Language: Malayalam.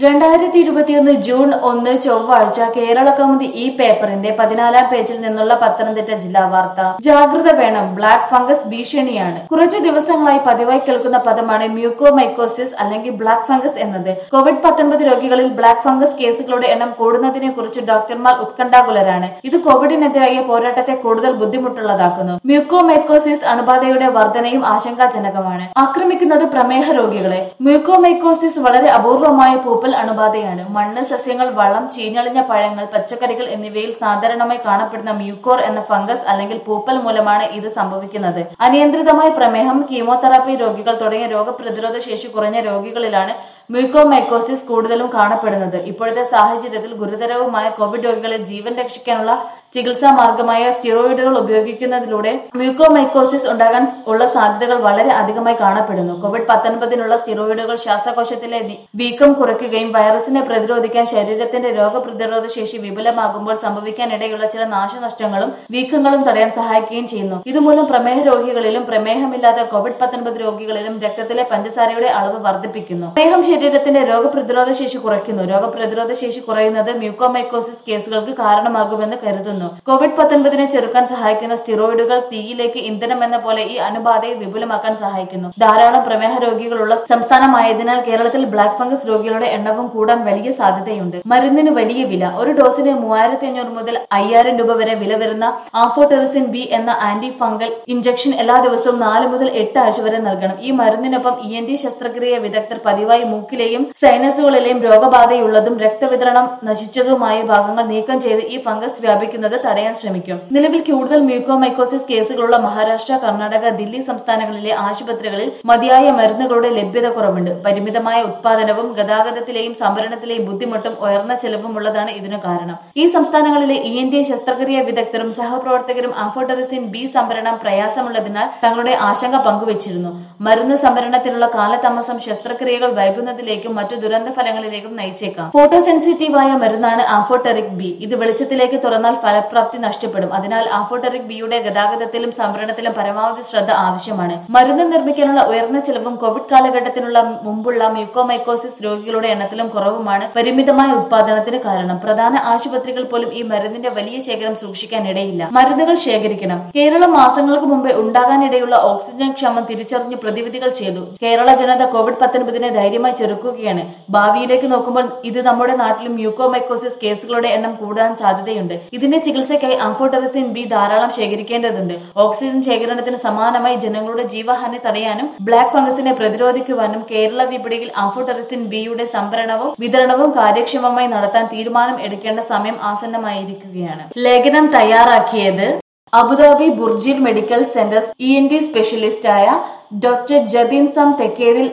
രണ്ടായിരത്തി ഇരുപത്തിയൊന്ന് ജൂൺ ഒന്ന് ചൊവ്വാഴ്ച കേരള കൗമുദി ഈ പേപ്പറിന്റെ പതിനാലാം പേജിൽ നിന്നുള്ള പത്തനംതിട്ട ജില്ലാ വാർത്ത ജാഗ്രത വേണം ബ്ലാക്ക് ഫംഗസ് ഭീഷണിയാണ് കുറച്ചു ദിവസങ്ങളായി പതിവായി കേൾക്കുന്ന പദമാണ് മ്യൂക്കോമൈക്കോസിസ് അല്ലെങ്കിൽ ബ്ലാക്ക് ഫംഗസ് എന്നത് കോവിഡ് പത്തൊൻപത് രോഗികളിൽ ബ്ലാക്ക് ഫംഗസ് കേസുകളുടെ എണ്ണം കൂടുന്നതിനെ കുറിച്ച് ഡോക്ടർമാർ ഉത്കണ്ഠാകുലരാണ് ഇത് കോവിഡിനെതിരായ പോരാട്ടത്തെ കൂടുതൽ ബുദ്ധിമുട്ടുള്ളതാക്കുന്നു മ്യൂക്കോമൈക്കോസിസ് അണുബാധയുടെ വർധനയും ആശങ്കാജനകമാണ് ആക്രമിക്കുന്നത് പ്രമേഹ രോഗികളെ മ്യൂക്കോമൈക്കോസിസ് വളരെ അപൂർവമായ പൂപ്പൽ അണുബാധയാണ് മണ്ണ് സസ്യങ്ങൾ വളം ചീഞ്ഞളിഞ്ഞ പഴങ്ങൾ പച്ചക്കറികൾ എന്നിവയിൽ സാധാരണമായി കാണപ്പെടുന്ന മ്യൂക്കോർ എന്ന ഫംഗസ് അല്ലെങ്കിൽ പൂപ്പൽ മൂലമാണ് ഇത് സംഭവിക്കുന്നത് അനിയന്ത്രിതമായ പ്രമേഹം കീമോതെറാപ്പി രോഗികൾ തുടങ്ങിയ രോഗപ്രതിരോധ ശേഷി കുറഞ്ഞ രോഗികളിലാണ് മ്യൂക്കോമൈക്കോസിസ് കൂടുതലും കാണപ്പെടുന്നത് ഇപ്പോഴത്തെ സാഹചര്യത്തിൽ ഗുരുതരവുമായ കോവിഡ് രോഗികളിൽ ജീവൻ രക്ഷിക്കാനുള്ള ചികിത്സാ മാർഗമായ സ്റ്റിറോയിഡുകൾ ഉപയോഗിക്കുന്നതിലൂടെ മ്യൂക്കോമൈക്കോസിസ് ഉണ്ടാകാൻ ഉള്ള സാധ്യതകൾ വളരെ അധികമായി കാണപ്പെടുന്നു കോവിഡ് പത്തൊൻപതിനുള്ള സ്റ്റിറോയിഡുകൾ ശ്വാസകോശത്തിലെ വി- വീക്കം കുറയ്ക്കുകയും വൈറസിനെ പ്രതിരോധിക്കാൻ ശരീരത്തിന്റെ രോഗപ്രതിരോധ ശേഷി വിപുലമാകുമ്പോൾ സംഭവിക്കാനിടയുള്ള ചില നാശനഷ്ടങ്ങളും വീക്കങ്ങളും തടയാൻ സഹായിക്കുകയും ചെയ്യുന്നു ഇതുമൂലം പ്രമേഹ രോഗികളിലും പ്രമേഹമില്ലാത്ത കോവിഡ് പത്തൊൻപത് രോഗികളിലും രക്തത്തിലെ പഞ്ചസാരയുടെ അളവ് വർദ്ധിപ്പിക്കുന്നു പ്രമേഹം ശരീരത്തിന്റെ രോഗപ്രതിരോധ ശേഷി കുറയ്ക്കുന്നു രോഗപ്രതിരോധ ശേഷി കുറയുന്നത് മ്യൂക്കോമൈക്കോസിസ് കേസുകൾക്ക് കാരണമാകുമെന്ന് കരുതുന്നു കോവിഡ് പത്തൊൻപതിനെ ചെറുക്കാൻ സഹായിക്കുന്ന സ്റ്റിറോയിഡുകൾ തീയിലേക്ക് ഇന്ധനം എന്ന പോലെ ഈ അണുബാധയെ വിപുലമാക്കാൻ സഹായിക്കുന്നു ധാരാളം പ്രമേഹ രോഗികളുള്ള സംസ്ഥാനമായതിനാൽ കേരളത്തിൽ ബ്ലാക്ക് ഫംഗസ് രോഗികളുടെ എണ്ണവും കൂടാൻ വലിയ സാധ്യതയുണ്ട് മരുന്നിന് വലിയ വില ഒരു ഡോസിന് മൂവായിരത്തി അഞ്ഞൂറ് മുതൽ അയ്യായിരം രൂപ വരെ വില വരുന്ന ആംഫോടെറിസിൻ ബി എന്ന ആന്റി ഫംഗൽ ഇഞ്ചക്ഷൻ എല്ലാ ദിവസവും നാല് മുതൽ എട്ട് ആഴ്ച വരെ നൽകണം ഈ മരുന്നിനൊപ്പം ഇ എൻ ഡി ശസ്ത്രക്രിയ വിദഗ്ധർ പതിവായി മൂക്കിലെയും സൈനസുകളിലെയും രോഗബാധയുള്ളതും രക്തവിതരണം നശിച്ചതുമായ ഭാഗങ്ങൾ നീക്കം ചെയ്ത് ഈ ഫംഗസ് വ്യാപിക്കുന്നത് തടയാൻ ശ്രമിക്കും നിലവിൽ കൂടുതൽ മ്യൂക്കോമൈക്കോസിസ് കേസുകളുള്ള മഹാരാഷ്ട്ര കർണാടക ദില്ലി സംസ്ഥാനങ്ങളിലെ ആശുപത്രികളിൽ മതിയായ മരുന്നുകളുടെ ലഭ്യത കുറവുണ്ട് പരിമിതമായ ഉത്പാദനവും ഗതാഗതത്തിലെയും സംഭരണത്തിലെയും ബുദ്ധിമുട്ടും ഉയർന്ന ചെലവും ഉള്ളതാണ് ഇതിനു കാരണം ഈ സംസ്ഥാനങ്ങളിലെ ഇ എൻ ഡി ശസ്ത്രക്രിയ വിദഗ്ധരും സഹപ്രവർത്തകരും ആംഫോട്ടറിസിൻ ബി സംഭരണം പ്രയാസമുള്ളതിനാൽ തങ്ങളുടെ ആശങ്ക പങ്കുവച്ചിരുന്നു മരുന്ന് സംഭരണത്തിനുള്ള കാലതാമസം ശസ്ത്രക്രിയകൾ വൈകുന്നതിലേക്കും മറ്റു ദുരന്ത ഫലങ്ങളിലേക്കും നയിച്ചേക്കാം ഫോട്ടോ സെൻസിറ്റീവായ മരുന്നാണ് ആംഫോട്ടറിക് ബി ഇത് വെളിച്ചത്തിലേക്ക് തുറന്നാൽ ഫലപ്രാപ്തി നഷ്ടപ്പെടും അതിനാൽ ആംഫോട്ടറിക് ബിയുടെ ഗതാഗതത്തിലും സംഭരണത്തിലും പരമാവധി ശ്രദ്ധ ആവശ്യമാണ് മരുന്ന് നിർമ്മിക്കാനുള്ള ഉയർന്ന ചെലവും കോവിഡ് കാലഘട്ടത്തിനുള്ള മുമ്പുള്ള മ്യൂക്കോമൈക്കോസിസ് രോഗികളുടെ എണ്ണത്തിലും കുറവുമാണ് പരിമിതമായ ഉത്പാദനത്തിന് കാരണം പ്രധാന ആശുപത്രികൾ പോലും ഈ മരുന്നിന്റെ വലിയ ശേഖരം സൂക്ഷിക്കാൻ ഇടയില്ല മരുന്നുകൾ ശേഖരിക്കണം കേരളം മാസങ്ങൾക്ക് മുമ്പേ ഉണ്ടാകാനിടയുള്ള ഓക്സിജൻ ക്ഷാമം തിരിച്ചറിഞ്ഞ് പ്രതിവിധികൾ ചെയ്തു കേരള ജനത കോവിഡ് പത്തൊൻപതിനെ ധൈര്യമായി ചെറുക്കുകയാണ് ഭാവിയിലേക്ക് നോക്കുമ്പോൾ ഇത് നമ്മുടെ നാട്ടിലും മ്യൂക്കോമൈക്കോസിസ് കേസുകളുടെ എണ്ണം കൂടാൻ സാധ്യതയുണ്ട് ഇതിന്റെ ചികിത്സയ്ക്കായി ആംഫോടെറിസിൻ ബി ധാരാളം ശേഖരിക്കേണ്ടതുണ്ട് ഓക്സിജൻ ശേഖരണത്തിന് സമാനമായി ജനങ്ങളുടെ ജീവഹാനി തടയാനും ബ്ലാക്ക് ഫംഗസിനെ പ്രതിരോധിക്കുവാനും കേരള വിപണിയിൽ ആംഫോടെറിസിൻ ബിയുടെ സംഭരണവും വിതരണവും കാര്യക്ഷമമായി നടത്താൻ തീരുമാനം എടുക്കേണ്ട സമയം ആസന്നമായിരിക്കുകയാണ് ലേഖനം തയ്യാറാക്കിയത് Abu Dhabi Burjeel medical centre E N D സ്പെഷ്യലിസ്റ്റായ ഡോക്ടർ ജതിൻ സം തെക്കേതിൽ